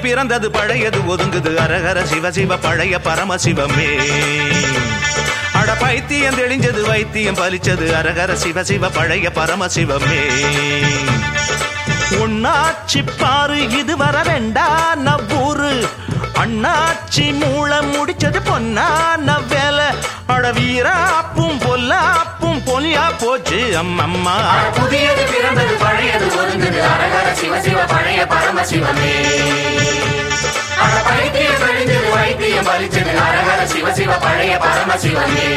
பிறந்தது பழையது ஒதுங்குது அரகர சிவ சிவ பழைய பரமசிவமே அட பைத்தியம் தெளிஞ்சது வைத்தியம் பலிச்சது அரகர சிவ சிவ பழைய பரமசிவமே உன்னாச்சி பாரு இது வர வேண்டா நவ்வூரு அண்ணாச்சி மூளை முடிச்சது பொன்னான வேலை அட வீராப்பும் பொல்லாப்பும் பொலியா போச்சு அம்மம்மா புதியது பிறந்தது பழையது ஒதுங்குது அரகர சிவ சிவ பழைய பரமசிவமே அட பைத்தியம் தெளிஞ்சது வைத்தியம் பலிச்சது அரகர சிவ சிவ பழைய பரமசிவமே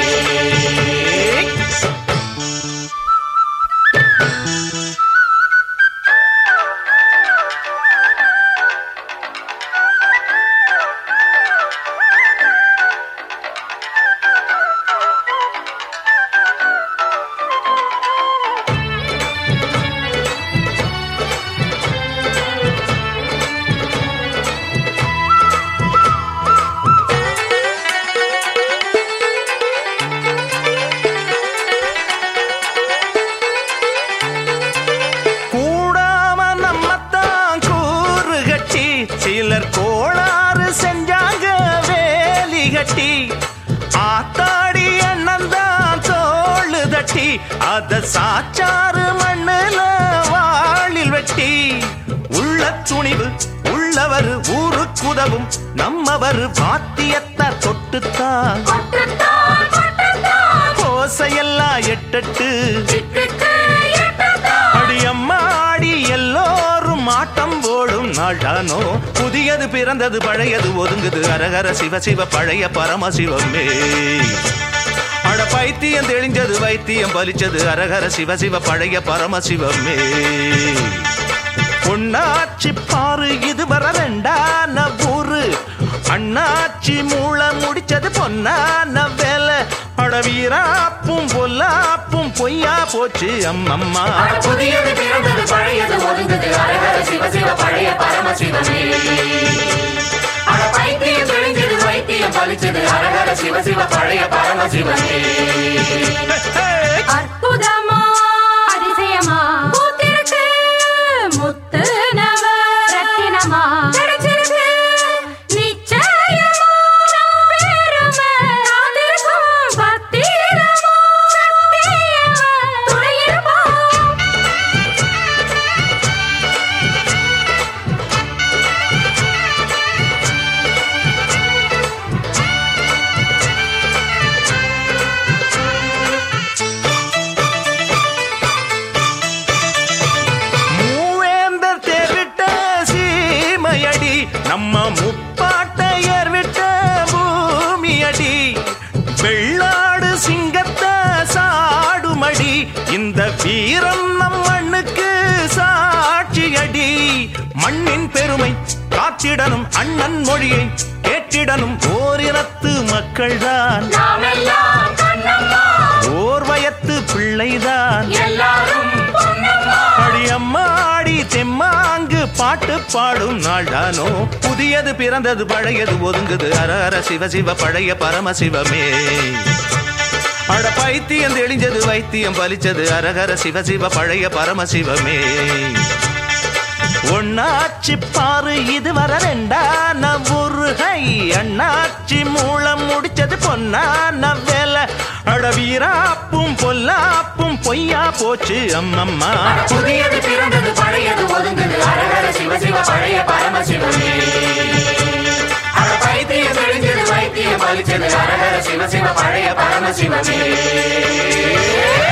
கூடாம நம்மத்தான் கூறு கட்டி சிலர் கோளாறு செஞ்சாங்க வேலி கட்டி ஆத்தாடி அண்ணன் தான் தோளு தட்டி அத சாச்சாறு மண்ணுல வாளில் வெட்டி உள்ள துணிவு உள்ளவர் ஊருக்குதவும் நம்மவர் வாத்தியத்தை தொட்டுத்தான் கோசையெல்லாம் எட்டட்டு அடியம்மாடி எல்லோரும் ஆட்டம் போடும் நாடானோ புதியது பிறந்தது பழையது ஒதுங்குது அரகர சிவ சிவ பழைய பரமசிவமே அட பைத்தியம் தெளிஞ்சது வைத்தியம் பலிச்சது அரகர சிவ சிவ பழைய பரமசிவமே பொன்னாச்சி பாரு இது வர வேண்டான ஊரு அண்ணாச்சி மூளை முடிச்சது பொன்னான வேலை அட வீராப்பும் பொல்லாப்பும் பொய்யா போச்சு அம்மம்மா அட புதியது பிறந்தது பழையது ஒதுங்குது அரகர சிவ சிவ பழைய பரமசிவமே அட பைத்தியம் தெளிஞ்சது வைத்தியம் பலிச்சது அரகர சிவ சிவ பழைய பரமசிவமே அற்புதமா அதிசயமா பூத்திருக்கு முத்து நவ ரத்தினமா கிடைச்சிருக்கு நிச்சயமா நம் பெருமை காத்திருக்கும் பத்திரமா சத்தியமா துணையிருப்போம் மூவேந்தர் தேர்விட்ட சீமையடி நம்ம முப்பாட்டையர் விட்ட பூமியடி வெள்ளாடு சிங்கத்தை சாடுமடி இந்த வீரம் நம் மண்ணுக்கு சாட்சியடி மண்ணின் பெருமை காத்திடனும் அண்ணன் மொழியை கேட்டிடனும் ஓரினத்து மக்கள்தான் நாமெல்லாம் கண்ணம்மா ஓர் வயத்து பிள்ளைதான் எல்லாரும் பொன்னம்மா அடியம்மாடி தெம்மாங்கு பாட்டு பாடும் நாளானோ புதியது பிறந்தது பழையது ஒதுங்குது அர அர சிவ சிவ பழைய பரமசிவமே அட பைத்தியம் தெளிஞ்சது வைத்தியம் பலிச்சது அரகர சிவ சிவ பழைய பரமசிவமே ஒன்னாச்சி பாரு இது வர ரெண்டான உருகை அண்ணாச்சி மூலம் முடிச்சது பொன்னான வேலை அட வீராப்பும் பொல்லாப்பும் பொய்யா போச்சு அம்மம்மா புதியது பிறந்தது பழையது ஒதுங்குது அரகர சிவ சிவ பழைய பரமசிவமே அட பைத்தியம் தெளிஞ்சது வைத்தியம் பலிச்சது அரகர சிவ சிவ பழைய பரமசிவமே